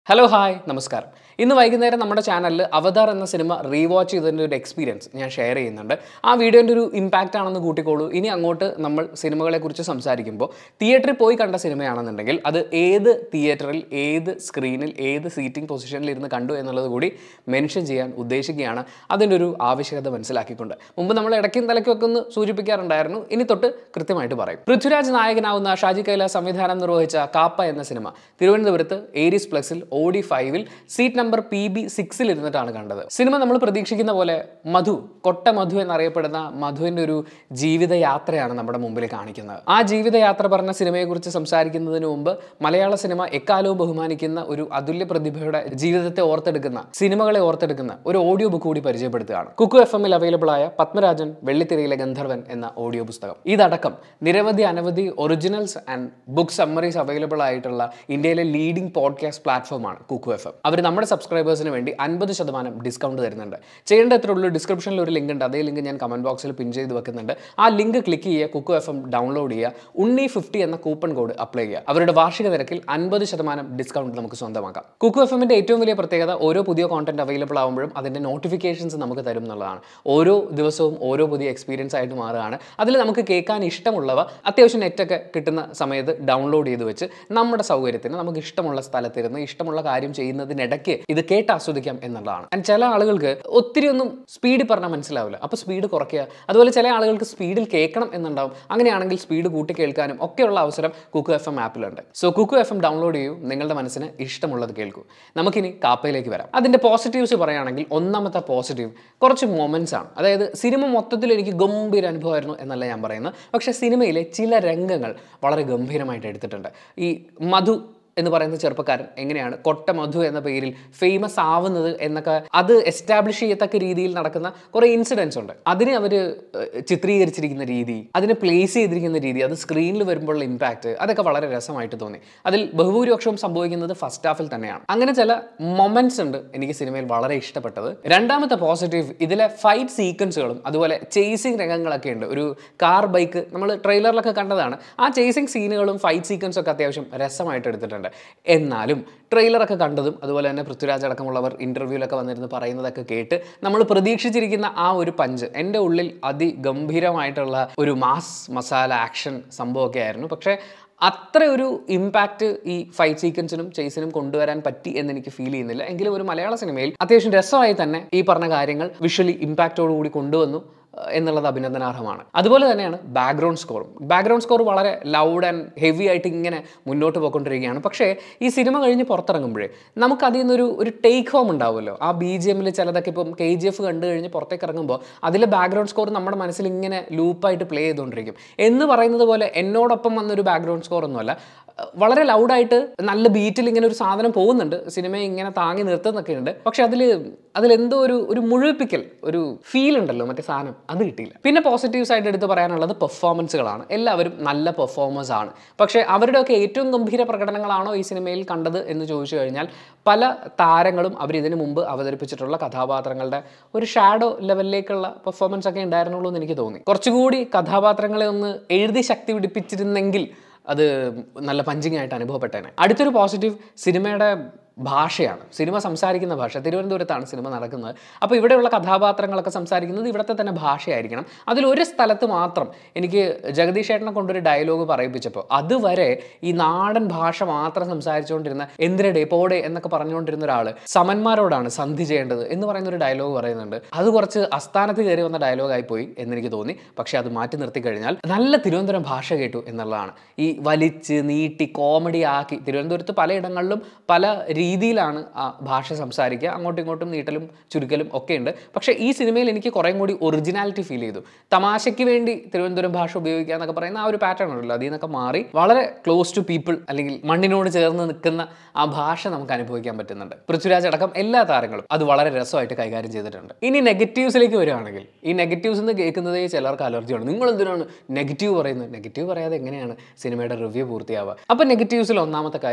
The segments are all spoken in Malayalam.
ഹലോ ഹായ് നമസ്കാരം ഇന്ന് വൈകുന്നേരം നമ്മുടെ ചാനലിൽ അവതാർ എന്ന സിനിമ റീവാച്ച് ചെയ്തതിൻ്റെ ഒരു എക്സ്പീരിയൻസ് ഞാൻ ഷെയർ ചെയ്യുന്നുണ്ട് ആ വീഡിയോൻ്റെ ഒരു ഇമ്പാക്റ്റ് ആണെന്ന് കൂട്ടിക്കോളൂ ഇനി അങ്ങോട്ട് നമ്മൾ സിനിമകളെക്കുറിച്ച് സംസാരിക്കുമ്പോൾ തിയേറ്ററിൽ പോയി കണ്ട സിനിമയാണെന്നുണ്ടെങ്കിൽ അത് ഏത് തിയേറ്ററിൽ ഏത് സ്ക്രീനിൽ ഏത് സീറ്റിംഗ് പൊസിഷനിൽ ഇരുന്ന് കണ്ടു എന്നുള്ളത് കൂടി മെൻഷൻ ചെയ്യാൻ ഉദ്ദേശിക്കുകയാണ് അതിൻ്റെ ഒരു ആവശ്യകത മനസ്സിലാക്കിക്കൊണ്ട് മുമ്പ് നമ്മൾ ഇടയ്ക്കും തലയ്ക്കും ഒക്കെ ഒന്ന് സൂചിപ്പിക്കാറുണ്ടായിരുന്നു ഇനി തൊട്ട് കൃത്യമായിട്ട് പറയും പൃഥ്വിരാജ് നായകനാവുന്ന ഷാജി കൈലാസ് സംവിധാനം നിർവഹിച്ച കാപ്പ എന്ന സിനിമ തിരുവനന്തപുരത്ത് ഏരീസ് പ്ലസിൽ ഒ ഡി ഫൈവിൽ സീറ്റ് നമ്പർ പി ബി സിക്സിൽ ഇരുന്നിട്ടാണ് കണ്ടത് സിനിമ നമ്മൾ പ്രതീക്ഷിക്കുന്ന പോലെ മധു കൊട്ട മധു എന്നറിയപ്പെടുന്ന മധുവിൻ്റെ ഒരു ജീവിതയാത്രയാണ് നമ്മുടെ മുമ്പിൽ കാണിക്കുന്നത് ആ ജീവിതയാത്ര പറഞ്ഞ സിനിമയെക്കുറിച്ച് സംസാരിക്കുന്നതിന് മുമ്പ് മലയാള സിനിമ എക്കാലവും ബഹുമാനിക്കുന്ന ഒരു അതുല്യ പ്രതിഭയുടെ ജീവിതത്തെ ഓർത്തെടുക്കുന്ന സിനിമകളെ ഓർത്തെടുക്കുന്ന ഒരു ഓഡിയോ ബുക്ക് കൂടി പരിചയപ്പെടുത്തുകയാണ് കുക്കു എഫ് എമ്മിൽ അവൈലബിൾ ആയ പത്മരാജൻ വെള്ളിത്തിരയിലെ ഗന്ധർവൻ എന്ന ഓഡിയോ പുസ്തകം ഇതടക്കം നിരവധി അനവധി originals and book summaries available ആയിട്ടുള്ള ഇന്ത്യയിലെ ലീഡിംഗ് പോഡ്കാസ്റ്റ് പ്ലാറ്റ്ഫോമാണ് കുക്കു എഫ് എം അവർ നമ്മുടെ സബ്സ്ക്രൈബേഴ്സിന് വേണ്ടി അൻപത് ശതമാനം ഡിസ്കൗണ്ട് തരുന്നുണ്ട് ചെയ്യേണ്ട എത്ര ഉള്ളൂ ഡിസ്ക്രിപ്ഷനിൽ ഒരു ലിങ്ക് ഉണ്ട് അതേ ലിങ്ക് ഞാൻ കമന്റ് ബോക്സിൽ പിൻ ചെയ്ത് വെക്കുന്നുണ്ട് ആ ലിങ്ക് ക്ലിക്ക് ചെയ്യുക കുക്കു എഫ് എം ഡൗൺലോഡ് ചെയ്യുക ഉണ്ണി ഫിഫ്റ്റി എന്ന കൂപ്പൺ കോഡ് അപ്ലൈ ചെയ്യുക അവരുടെ വാർഷിക നിരക്കിൽ അൻപത് ശതമാനം ഡിസ്കൗണ്ട് നമുക്ക് സ്വന്തമാക്കാം കുക്കു എഫ് എമ്മിന്റെ ഏറ്റവും വലിയ പ്രത്യേകത ഓരോ പുതിയ കോണ്ടന്റ് അവൈലബിൾ ആകുമ്പോഴും അതിന്റെ നോട്ടിഫിക്കേഷൻസ് നമുക്ക് തരും എന്നുള്ളതാണ് ഓരോ ദിവസവും ഓരോ പുതിയ എക്സ്പീരിയൻസ് ആയിട്ട് മാറുകയാണ് അതിൽ നമുക്ക് കേൾക്കാൻ ഇഷ്ടമുള്ളവ അത്യാവശ്യം നെറ്റൊക്കെ കിട്ടുന്ന സമയത്ത് ഡൗൺലോഡ് ചെയ്ത് വെച്ച് നമ്മുടെ സൗകര്യത്തിന് നമുക്ക് ഇഷ്ടമുള്ള സ്ഥലത്തിരുന്ന് ഇഷ്ടമുള്ള കാര്യം ചെയ്യുന്നതിനിടയ്ക്ക് ഇത് കേട്ട് ആസ്വദിക്കാം എന്നുള്ളതാണ് ആൻഡ് ചില ആളുകൾക്ക് ഒത്തിരി ഒന്നും സ്പീഡിൽ പറഞ്ഞാൽ മനസ്സിലാവില്ല അപ്പോൾ സ്പീഡ് കുറയ്ക്കുക അതുപോലെ ചില ആളുകൾക്ക് സ്പീഡിൽ കേൾക്കണം എന്നുണ്ടാവും അങ്ങനെയാണെങ്കിൽ സ്പീഡ് കൂട്ടി കേൾക്കാനും ഒക്കെയുള്ള അവസരം കുക്കു എഫ് എം ആപ്പിലുണ്ട് so Kuku F M download ചെയ്യൂ നിങ്ങളുടെ മനസ്സിന് ഇഷ്ടമുള്ളത് കേൾക്കൂ നമുക്കിനി കാപ്പയിലേക്ക് വരാം അതിൻ്റെ പോസിറ്റീവ്സ് പറയുകയാണെങ്കിൽ ഒന്നാമത്തെ പോസിറ്റീവ് കുറച്ച് മൊമെൻറ്റ്സ് ആണ് അതായത് സിനിമ മൊത്തത്തിൽ എനിക്ക് ഗംഭീര അനുഭവമായിരുന്നു എന്നല്ല ഞാൻ പറയുന്നത് പക്ഷേ സിനിമയിലെ ചില രംഗങ്ങൾ വളരെ ഗംഭീരമായിട്ട് എടുത്തിട്ടുണ്ട് ഈ മധു എന്ന് പറയുന്ന ചെറുപ്പക്കാരൻ എങ്ങനെയാണ് കൊട്ട മധു എന്ന പേരിൽ ഫേമസ് ആവുന്നത് എന്നൊക്കെ അത് എസ്റ്റാബ്ലിഷ് ചെയ്യത്തക്ക രീതിയിൽ നടക്കുന്ന കുറേ ഇൻസിഡൻസ് ഉണ്ട് അതിനെ അവർ ചിത്രീകരിച്ചിരിക്കുന്ന രീതി അതിനെ പ്ലേസ് ചെയ്തിരിക്കുന്ന രീതി അത് സ്ക്രീനിൽ വരുമ്പോഴുള്ള ഇമ്പാക്റ്റ് അതൊക്കെ വളരെ രസമായിട്ട് തോന്നി അതിൽ ബഹുഭൂരിപക്ഷവും സംഭവിക്കുന്നത് ഫസ്റ്റ് ഹാഫിൽ തന്നെയാണ് അങ്ങനെ ചില മൊമെന്റ്സ് ഉണ്ട് എനിക്ക് സിനിമയിൽ വളരെ ഇഷ്ടപ്പെട്ടത് രണ്ടാമത്തെ പോസിറ്റീവ് ഇതിലെ ഫൈറ്റ് സീക്വൻസുകളും അതുപോലെ ചേസിങ് രംഗങ്ങളൊക്കെ ഉണ്ട് ഒരു കാർ ബൈക്ക് നമ്മൾ ട്രെയിലറിലൊക്കെ കണ്ടതാണ് ആ ചേസിങ് സീനുകളും ഫൈറ്റ് സീക്വൻസും ഒക്കെ അത്യാവശ്യം രസമായിട്ട് എടുത്തിട്ടുണ്ട് എന്നാലും ട്രെയിലറൊക്കെ കണ്ടതും അതുപോലെ തന്നെ പൃഥ്വിരാജ് അടക്കമുള്ളവർ ഇൻ്റർവ്യൂവിലൊക്കെ വന്നിരുന്ന് പറയുന്നതൊക്കെ കേട്ട് നമ്മൾ പ്രതീക്ഷിച്ചിരിക്കുന്ന ആ ഒരു പഞ്ച് എൻ്റെ ഉള്ളിൽ അതിഗംഭീരമായിട്ടുള്ള ഒരു മാസ് മസാല ആക്ഷൻ സംഭവമൊക്കെ ആയിരുന്നു പക്ഷേ അത്ര ഒരു ഇമ്പാക്റ്റ് ഈ ഫൈറ്റ് സീക്വൻസിനും ചേസിനും കൊണ്ടുവരാൻ പറ്റി എന്ന് എനിക്ക് ഫീൽ ചെയ്യുന്നില്ല എങ്കിലും ഒരു മലയാള സിനിമയിൽ അത്യാവശ്യം രസമായി തന്നെ ഈ പറഞ്ഞ കാര്യങ്ങൾ വിഷ്വലി ഇമ്പാക്റ്റോടുകൂടി കൊണ്ടുവന്നു എന്നുള്ളത് അഭിനന്ദനാർഹമാണ് അതുപോലെ തന്നെയാണ് ബാക്ക്ഗ്രൗണ്ട് സ്കോറും ബാക്ക്ഗ്രൗണ്ട് സ്കോർ വളരെ ലൗഡ് ആൻഡ് ഹെവി ആയിട്ട് ഇങ്ങനെ മുന്നോട്ട് പോയിക്കൊണ്ടിരിക്കുകയാണ് പക്ഷേ ഈ സിനിമ കഴിഞ്ഞ് പുറത്തിറങ്ങുമ്പോഴേ നമുക്ക് അതിൽ നിന്നൊരു ഒരു ടേക്ക് ഹോം ഉണ്ടാവുമല്ലോ ആ ബി ജി എമ്മിൽ ചിലതൊക്കെ ഇപ്പം കെ ജി എഫ് കണ്ടു കഴിഞ്ഞ് പുറത്തേക്ക് ഇറങ്ങുമ്പോൾ അതിലെ ബാക്ക്ഗ്രൗണ്ട് സ്കോർ നമ്മുടെ മനസ്സിൽ ഇങ്ങനെ ലൂപ്പായിട്ട് പ്ലേ ചെയ്തുകൊണ്ടിരിക്കും എന്ന് പറയുന്നത് പോലെ എന്നോടൊപ്പം വന്നൊരു ബാക്ക്ഗ്രൗണ്ട് സ്കോർ ഒന്നുമല്ല വളരെ ലൗഡായിട്ട് നല്ല ബീറ്റിൽ ഇങ്ങനെ ഒരു സാധനം പോകുന്നുണ്ട് സിനിമയെ ഇങ്ങനെ താങ്ങി നിർത്തുന്നൊക്കെ ഉണ്ട് പക്ഷെ അതിൽ അതിലെന്തോ ഒരു ഒരു മുഴുവിപ്പിക്കൽ ഒരു ഫീൽ ഉണ്ടല്ലോ മറ്റേ സാധനം അത് കിട്ടിയില്ല പിന്നെ പോസിറ്റീവ്സ് ആയിട്ട് എടുത്ത് പറയാനുള്ളത് പെർഫോമൻസുകളാണ് എല്ലാവരും നല്ല പെർഫോമേഴ്സ് ആണ് പക്ഷേ അവരുടെയൊക്കെ ഏറ്റവും ഗംഭീര പ്രകടനങ്ങളാണോ ഈ സിനിമയിൽ കണ്ടത് എന്ന് ചോദിച്ചു കഴിഞ്ഞാൽ പല താരങ്ങളും അവർ ഇതിനു മുമ്പ് അവതരിപ്പിച്ചിട്ടുള്ള കഥാപാത്രങ്ങളുടെ ഒരു ഷാഡോ ലെവലിലേക്കുള്ള പെർഫോമൻസ് ഒക്കെ ഉണ്ടായിരുന്നുള്ളൂ എന്ന് എനിക്ക് തോന്നി കുറച്ചുകൂടി കഥാപാത്രങ്ങളെ ഒന്ന് എഴുതി ശക്തി പിടിപ്പിച്ചിരുന്നെങ്കിൽ അത് നല്ല പഞ്ചിങ് ആയിട്ട് അനുഭവപ്പെട്ടേനെ അടുത്തൊരു പോസിറ്റീവ് സിനിമയുടെ ഭാഷയാണ് സിനിമ സംസാരിക്കുന്ന ഭാഷ തിരുവനന്തപുരത്താണ് സിനിമ നടക്കുന്നത് അപ്പോൾ ഇവിടെയുള്ള കഥാപാത്രങ്ങളൊക്കെ സംസാരിക്കുന്നത് ഇവിടുത്തെ തന്നെ ഭാഷയായിരിക്കണം അതിലൊരു സ്ഥലത്ത് മാത്രം എനിക്ക് ജഗദീഷ് ഏട്ടനെ കൊണ്ടൊരു ഡയലോഗ് പറയിപ്പിച്ചപ്പോൾ അതുവരെ ഈ നാടൻ ഭാഷ മാത്രം സംസാരിച്ചുകൊണ്ടിരുന്ന എന്തിനടെ പോടെ എന്നൊക്കെ പറഞ്ഞുകൊണ്ടിരുന്ന ഒരാൾ സമന്മാരോടാണ് സന്ധി ചെയ്യേണ്ടത് എന്ന് പറയുന്ന ഒരു ഡയലോഗ് പറയുന്നുണ്ട് അത് കുറച്ച് അസ്ഥാനത്ത് കയറി വന്ന ഡയലോഗായി പോയി എന്നെനിക്ക് തോന്നി പക്ഷേ അത് മാറ്റി നിർത്തി കഴിഞ്ഞാൽ നല്ല തിരുവനന്തപുരം ഭാഷ കേട്ടു എന്നുള്ളതാണ് ഈ വലിച്ച് നീട്ടി കോമഡി ആക്കി തിരുവനന്തപുരത്ത് പലയിടങ്ങളിലും പല രീതിയിലാണ് ആ ഭാഷ സംസാരിക്കുക അങ്ങോട്ടും ഇങ്ങോട്ടും നീട്ടലും ചുരുക്കലും ഒക്കെ ഉണ്ട് പക്ഷേ ഈ സിനിമയിൽ എനിക്ക് കുറേ കൂടി ഒറിജിനാലിറ്റി ഫീൽ ചെയ്തു തമാശയ്ക്ക് വേണ്ടി തിരുവനന്തപുരം ഭാഷ ഉപയോഗിക്കുക എന്നൊക്കെ പറയുന്ന ആ ഒരു പാറ്റേൺ ഉണ്ടല്ലോ അതിൽ നിന്നൊക്കെ മാറി വളരെ ക്ലോസ് ടു പീപ്പിൾ അല്ലെങ്കിൽ മണ്ണിനോട് ചേർന്ന് നിൽക്കുന്ന ആ ഭാഷ നമുക്ക് അനുഭവിക്കാൻ പറ്റുന്നുണ്ട് പൃഥ്വിരാജ് അടക്കം എല്ലാ താരങ്ങളും അത് വളരെ രസമായിട്ട് കൈകാര്യം ചെയ്തിട്ടുണ്ട് ഇനി നെഗറ്റീവ്സിലേക്ക് വരികയാണെങ്കിൽ ഈ നെഗറ്റീവ്സ് എന്ന് കേൾക്കുന്നതേ ചിലർക്ക് അലർജിയാണ് നിങ്ങൾ എന്തിനാണ് നെഗറ്റീവ് പറയുന്നത് നെഗറ്റീവ് പറയാതെ എങ്ങനെയാണ് സിനിമയുടെ റിവ്യൂ പൂർത്തിയാവുക അപ്പോൾ നെഗറ്റീവ്സിൽ ഒന്നാമത്തെ കാര്യം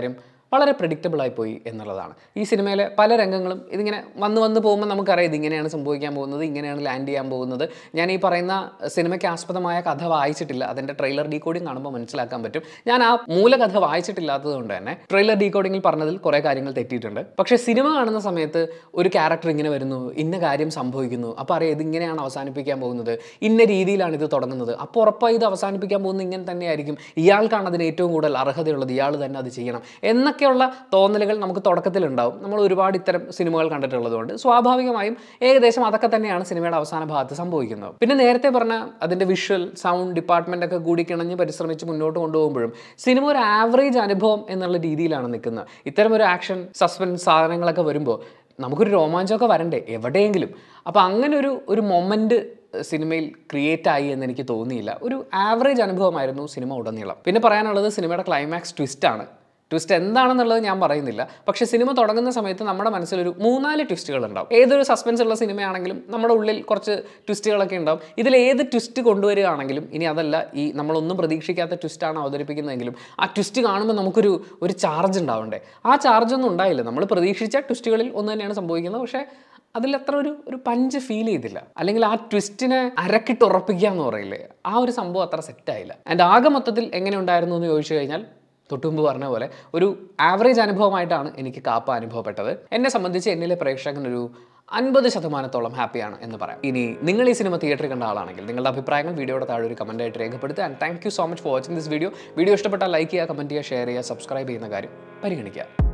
വളരെ predictable ആയി പോയി എന്നുള്ളതാണ് ഈ സിനിമയിലെ പല രംഗങ്ങളും ഇതിങ്ങനെ വന്ന് വന്ന് പോകുമ്പോൾ നമുക്കറിയാം ഇതിങ്ങനെയാണ് സംഭവിക്കാൻ പോകുന്നത് ഇങ്ങനെയാണ് ലാൻഡ് ചെയ്യാൻ പോകുന്നത് ഞാൻ ഈ പറയുന്ന സിനിമയ്ക്ക് ആസ്പദമായ കഥ വായിച്ചിട്ടില്ല അതിൻ്റെ ട്രെയിലർ ഡീകോഡിംഗ് കാണുമ്പോൾ മനസ്സിലാക്കാൻ പറ്റും ഞാൻ ആ മൂലകഥ വായിച്ചിട്ടില്ലാത്തത് കൊണ്ട് തന്നെ ട്രെയിലർ ഡീകോഡിങ്ങിൽ പറഞ്ഞതിൽ കുറേ കാര്യങ്ങൾ തെറ്റിയിട്ടുണ്ട് പക്ഷേ സിനിമ കാണുന്ന സമയത്ത് ഒരു ക്യാരക്ടർ ഇങ്ങനെ വരുന്നു ഇന്ന കാര്യം സംഭവിക്കുന്നു അപ്പോൾ അറിയാം ഇതിങ്ങനെയാണ് അവസാനിപ്പിക്കാൻ പോകുന്നത് ഇന്ന രീതിയിലാണ് ഇത് തുടങ്ങുന്നത് അപ്പോൾ ഉറപ്പായി ഇത് അവസാനിപ്പിക്കാൻ പോകുന്നത് ഇങ്ങനെ തന്നെയായിരിക്കും ഇയാൾക്കാണ് അതിന് ഏറ്റവും കൂടുതൽ അർഹതയുള്ളത് ഇയാൾ തന്നെ അത് ചെയ്യണം എന്നൊക്കെയുള്ള തോന്നലുകൾ നമുക്ക് തുടക്കത്തിലുണ്ടാവും നമ്മൾ ഒരുപാട് ഇത്തരം സിനിമകൾ കണ്ടിട്ടുള്ളതുകൊണ്ട് സ്വാഭാവികമായും ഏകദേശം അതൊക്കെ തന്നെയാണ് സിനിമയുടെ അവസാന ഭാഗത്ത് സംഭവിക്കുന്നത് പിന്നെ നേരത്തെ പറഞ്ഞ അതിൻ്റെ വിഷ്വൽ സൗണ്ട് ഡിപ്പാർട്ട്മെൻ്റ് ഒക്കെ കൂടി കിണഞ്ഞ് പരിശ്രമിച്ച് മുന്നോട്ട് കൊണ്ടുപോകുമ്പോഴും സിനിമ ഒരു ആവറേജ് അനുഭവം എന്നുള്ള രീതിയിലാണ് നിൽക്കുന്നത് ഇത്തരം ഒരു ആക്ഷൻ സസ്പെൻസ് സാധനങ്ങളൊക്കെ വരുമ്പോൾ നമുക്കൊരു രോമാഞ്ചമൊക്കെ വരണ്ടേ എവിടെയെങ്കിലും അപ്പോൾ അങ്ങനെ ഒരു ഒരു മൊമെൻറ്റ് സിനിമയിൽ ക്രിയേറ്റ് ആയി എന്ന് എനിക്ക് തോന്നിയില്ല ഒരു ആവറേജ് അനുഭവമായിരുന്നു സിനിമ ഉടനീളം പിന്നെ പറയാനുള്ളത് സിനിമയുടെ ക്ലൈമാക്സ് ട്വിസ്റ്റാണ് ട്വിസ്റ്റ് എന്താണെന്നുള്ളത് ഞാൻ പറയുന്നില്ല പക്ഷേ സിനിമ തുടങ്ങുന്ന സമയത്ത് നമ്മുടെ മനസ്സിലൊരു മൂന്നാല് ട്വിസ്റ്റുകൾ ഉണ്ടാവും ഏതൊരു സസ്പെൻസ് ഉള്ള സിനിമയാണെങ്കിലും നമ്മുടെ ഉള്ളിൽ കുറച്ച് ട്വിസ്റ്റുകളൊക്കെ ഉണ്ടാവും ഇതിൽ ഏത് ട്വിസ്റ്റ് കൊണ്ടുവരികയാണെങ്കിലും ഇനി അതല്ല ഈ നമ്മളൊന്നും പ്രതീക്ഷിക്കാത്ത ട്വിസ്റ്റാണ് അവതരിപ്പിക്കുന്നതെങ്കിലും ആ ട്വിസ്റ്റ് കാണുമ്പോൾ നമുക്കൊരു ഒരു ചാർജ് ഉണ്ടാവണ്ടേ ആ ചാർജ് ഒന്നും ഉണ്ടായില്ല നമ്മൾ പ്രതീക്ഷിച്ച ട്വിസ്റ്റുകളിൽ ഒന്ന് തന്നെയാണ് സംഭവിക്കുന്നത് പക്ഷേ അതിൽ അത്ര ഒരു ഒരു പഞ്ച് ഫീൽ ചെയ്തില്ല അല്ലെങ്കിൽ ആ ട്വിസ്റ്റിനെ അരക്കിട്ട് ഉറപ്പിക്കുക എന്ന് പറയില്ലേ ആ ഒരു സംഭവം അത്ര സെറ്റായില്ല ആൻഡ് ആകെ മൊത്തത്തിൽ എങ്ങനെ ഉണ്ടായിരുന്നു എന്ന് ചോദിച്ചു കഴിഞ്ഞാൽ തൊട്ടുമുമ്പ് പറഞ്ഞ പോലെ ഒരു ആവറേജ് അനുഭവമായിട്ടാണ് എനിക്ക് കാപ്പ അനുഭവപ്പെട്ടത് എന്നെ സംബന്ധിച്ച് എന്നിലെ പ്രേക്ഷകൻ ഒരു അൻപത് ശതമാനത്തോളം ഹാപ്പിയാണ് എന്ന് പറയാം ഇനി നിങ്ങൾ ഈ സിനിമ തിയേറ്ററിൽ കണ്ട ആളാണെങ്കിൽ നിങ്ങളുടെ അഭിപ്രായങ്ങൾ വീഡിയോയുടെ താഴെ ഒരു കമൻറ്റായിട്ട് രേഖപ്പെടുത്തുക and thank you so much for watching this video video ഇഷ്ടപ്പെട്ടാൽ ലൈക്ക് ചെയ്യുക കമൻറ്റ് ചെയ്യുക ഷെയർ ചെയ്യുക സബ്സ്ക്രൈബ് ചെയ്യുന്ന കാര്യം പരിഗണിക്കുക